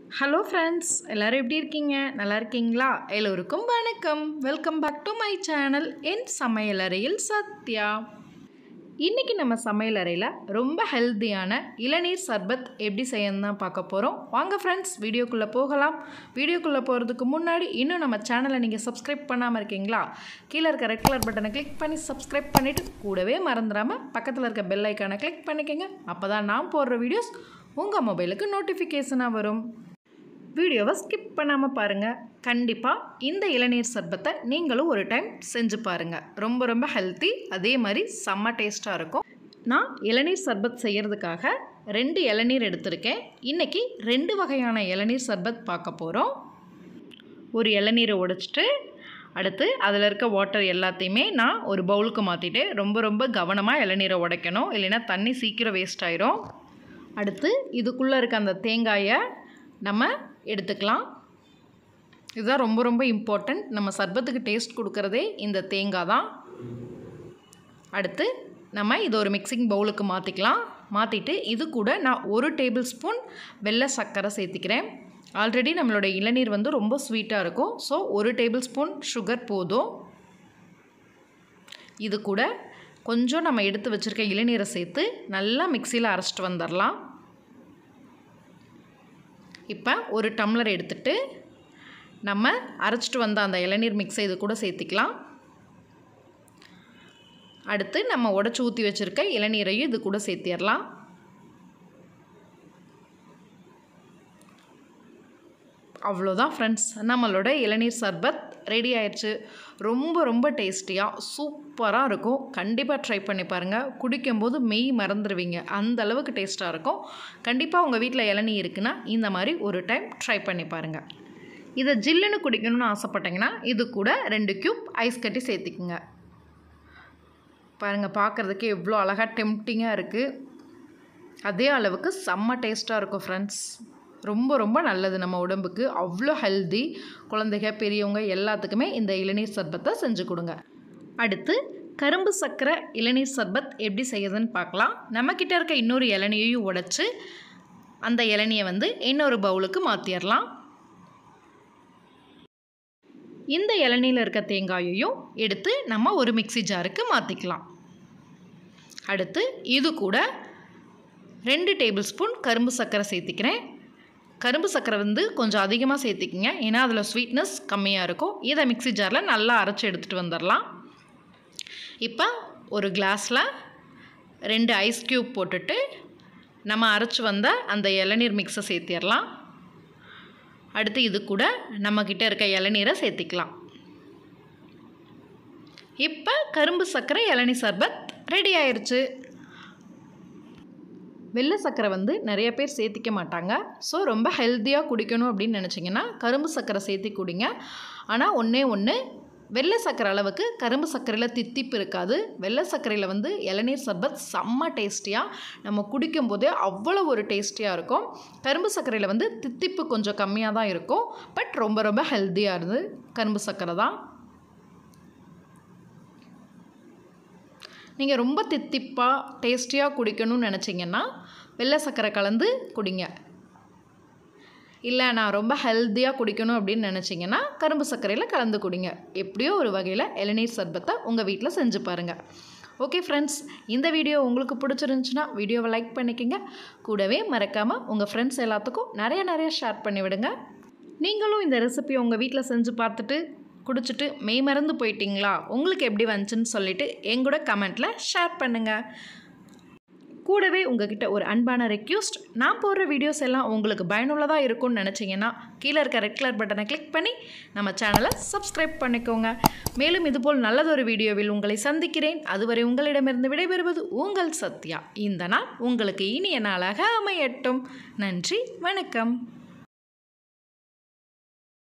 hello friends எல்லோரும் எப்படி இருக்கீங்க நல்லா இருக்கீங்களா எல்லோருக்கும் வணக்கம் welcome back to my channel என் சமையலறையில் சத்யா இன்றைக்கி நம்ம சமையலறையில் ரொம்ப ஹெல்த்தியான இளநீர் சர்பத் எப்படி செய்யணும் தான் பார்க்க போகிறோம் வாங்க ஃப்ரெண்ட்ஸ் வீடியோக்குள்ளே போகலாம் வீடியோக்குள்ளே போகிறதுக்கு முன்னாடி இன்னும் நம்ம சேனலை நீங்கள் சப்ஸ்கிரைப் பண்ணாமல் இருக்கீங்களா கீழே இருக்க ரெட் கலர் பட்டனை கிளிக் பண்ணி சப்ஸ்கிரைப் பண்ணிவிட்டு கூடவே மறந்துடாமல் பக்கத்தில் இருக்க பெல் ஐக்கானை கிளிக் பண்ணிக்கோங்க அப்போ தான் நான் போடுற வீடியோஸ் உங்கள் மொபைலுக்கு நோட்டிஃபிகேஷனாக வரும் வீடியோவை ஸ்கிப் பண்ணாமல் பாருங்கள் கண்டிப்பாக இந்த இளநீர் சர்பத்தை நீங்களும் ஒரு டைம் செஞ்சு பாருங்கள் ரொம்ப ரொம்ப ஹெல்த்தி அதே மாதிரி செம்ம டேஸ்ட்டாக இருக்கும் நான் இளநீர் சர்பத் செய்கிறதுக்காக ரெண்டு இளநீர் எடுத்திருக்கேன் இன்றைக்கி ரெண்டு வகையான இளநீர் சர்பத் பார்க்க போகிறோம் ஒரு இளநீரை உடைச்சிட்டு அடுத்து அதில் இருக்க வாட்டர் எல்லாத்தையுமே நான் ஒரு பவுலுக்கு மாற்றிட்டு ரொம்ப ரொம்ப கவனமாக இளநீரை உடைக்கணும் இல்லைன்னா தண்ணி சீக்கிரம் வேஸ்ட் ஆயிரும் அடுத்து இதுக்குள்ளே இருக்க அந்த தேங்காயை நம்ம எடுத்துக்கலாம் இதுதான் ரொம்ப ரொம்ப இம்பார்ட்டண்ட் நம்ம சர்பத்துக்கு டேஸ்ட் கொடுக்குறதே இந்த தேங்காய் தான் அடுத்து நம்ம இது ஒரு மிக்சிங் பவுலுக்கு மாற்றிக்கலாம் மாற்றிட்டு இது கூட நான் ஒரு டேபிள் ஸ்பூன் வெள்ளை சர்க்கரை சேர்த்திக்கிறேன் ஆல்ரெடி நம்மளோட இளநீர் வந்து ரொம்ப ஸ்வீட்டாக இருக்கும் ஸோ ஒரு டேபிள் ஸ்பூன் சுகர் போதும் இது கூட கொஞ்சம் நம்ம எடுத்து வச்சுருக்க இளநீரை சேர்த்து நல்லா மிக்சியில் அரைச்சிட்டு வந்துடலாம் இப்போ ஒரு டம்ளர் எடுத்துட்டு நம்ம அரைச்சிட்டு வந்த அந்த இளநீர் மிக்ஸை இது கூட சேர்த்திக்கலாம் அடுத்து நம்ம உடச்சி ஊற்றி வச்சுருக்க இளநீரையும் இது கூட சேர்த்திடலாம் அவ்வளோதான் ஃப்ரெண்ட்ஸ் நம்மளோட இளநீர் சர்பத் ரெடி ஆயிடுச்சு ரொம்ப ரொம்ப டேஸ்டியாக சூப்பராக இருக்கும் கண்டிப்பாக ட்ரை பண்ணி பாருங்கள் குடிக்கும்போது மெய் மறந்துடுவீங்க அந்த அளவுக்கு டேஸ்ட்டாக இருக்கும் கண்டிப்பாக உங்கள் வீட்டில் இளநீ இருக்குன்னா இந்த மாதிரி ஒரு டைம் ட்ரை பண்ணி பாருங்கள் இதை ஜில்லுன்னு குடிக்கணும்னு ஆசைப்பட்டீங்கன்னா இது கூட ரெண்டு க்யூப் ஐஸ் கட்டி சேர்த்திக்குங்க பாருங்கள் பார்க்குறதுக்கு எவ்வளோ அழகாக டெம்டிங்காக இருக்குது அதே அளவுக்கு செம்ம டேஸ்ட்டாக இருக்கும் ஃப்ரெண்ட்ஸ் ரொம்ப ரொம்ப நல்லது நம்ம உடம்புக்கு அவ்வளோ ஹெல்தி குழந்தைங்க பெரியவங்க எல்லாத்துக்குமே இந்த இளநீர் சர்பத்தை செஞ்சு கொடுங்க அடுத்து கரும்பு சர்க்கரை இளநீர் சர்பத் எப்படி செய்யுதுன்னு பார்க்கலாம் நம்மக்கிட்ட இருக்க இன்னொரு இளநியையும் உடைச்சி அந்த இளநியை வந்து இன்னொரு பவுலுக்கு மாற்றிடலாம் இந்த இளநியில் இருக்க தேங்காயையும் எடுத்து நம்ம ஒரு மிக்சி ஜாருக்கு மாற்றிக்கலாம் அடுத்து இது கூட ரெண்டு டேபிள் ஸ்பூன் கரும்பு சர்க்கரை சேர்த்திக்கிறேன் கரும்பு சர்க்கரை வந்து கொஞ்சம் அதிகமாக சேர்த்திக்கிங்க ஏன்னா அதில் ஸ்வீட்னஸ் கம்மியாக இருக்கும் இதை மிக்சி ஜாரில் நல்லா அரைச்சி எடுத்துகிட்டு வந்துடலாம் இப்போ ஒரு கிளாஸில் ரெண்டு ஐஸ் க்யூப் போட்டுட்டு நம்ம அரைச்சி வந்த அந்த இளநீர் மிக்ஸை சேர்த்திடலாம் அடுத்து இது கூட நம்மக்கிட்ட இருக்க இளநீரை சேர்த்திக்கலாம் இப்போ கரும்பு சர்க்கரை இளநீ சர்பத் ரெடி ஆயிடுச்சு வெள்ளை சர்க்கரை வந்து நிறைய பேர் சேர்த்திக்க மாட்டாங்க ஸோ ரொம்ப ஹெல்த்தியாக குடிக்கணும் அப்படின்னு நினச்சிங்கன்னா கரும்பு சர்க்கரை சேர்த்தி குடிங்க ஆனால் ஒன்றே ஒன்று வெள்ளை சர்க்கரை அளவுக்கு கரும்பு சர்க்கரையில் தித்திப்பு இருக்காது வெள்ளை சர்க்கரையில் வந்து இளநீர் சர்பத் செம்ம டேஸ்டியாக நம்ம குடிக்கும் போதே அவ்வளோ ஒரு டேஸ்டியாக இருக்கும் கரும்பு சர்க்கரையில் வந்து தித்திப்பு கொஞ்சம் கம்மியாக தான் இருக்கும் பட் ரொம்ப ரொம்ப ஹெல்த்தியாக இருது கரும்பு சர்க்கரை தான் நீங்கள் ரொம்ப தித்திப்பாக டேஸ்டியாக குடிக்கணும்னு நினச்சிங்கன்னா வெள்ளை சர்க்கரை கலந்து குடிங்க இல்லை நான் ரொம்ப ஹெல்த்தியாக குடிக்கணும் அப்படின்னு நினச்சிங்கன்னா கரும்பு சர்க்கரையில் கலந்து குடிங்க எப்படியோ ஒரு வகையில் இளநீர் சர்பத்தை உங்கள் வீட்டில் செஞ்சு பாருங்கள் ஓகே ஃப்ரெண்ட்ஸ் இந்த வீடியோ உங்களுக்கு பிடிச்சிருந்துச்சுன்னா வீடியோவை லைக் பண்ணிக்கோங்க கூடவே மறக்காமல் உங்கள் ஃப்ரெண்ட்ஸ் எல்லாத்துக்கும் நிறைய நிறைய ஷேர் பண்ணி விடுங்க நீங்களும் இந்த ரெசிபியை உங்கள் வீட்டில் செஞ்சு பார்த்துட்டு குடிச்சிட்டு மெய் மறந்து போயிட்டீங்களா உங்களுக்கு எப்படி வந்துச்சுன்னு சொல்லிவிட்டு எங்கூட கமெண்ட்டில் ஷேர் பண்ணுங்கள் கூடவே உங்ககிட்ட ஒரு அன்பான ரெக்யூஸ்ட் நான் போடுற வீடியோஸ் எல்லாம் உங்களுக்கு பயனுள்ளதாக இருக்கும்னு நினச்சிங்கன்னா கீழே இருக்க ரெட் கலர் பட்டனை கிளிக் பண்ணி நம்ம சேனலை சப்ஸ்கிரைப் பண்ணிக்கோங்க மேலும் இதுபோல் நல்லதொரு வீடியோவில் உங்களை சந்திக்கிறேன் அதுவரை உங்களிடமிருந்து விடைபெறுவது உங்கள் சத்யா இந்த நாள் உங்களுக்கு இனிய நாளாக அமையட்டும் நன்றி வணக்கம்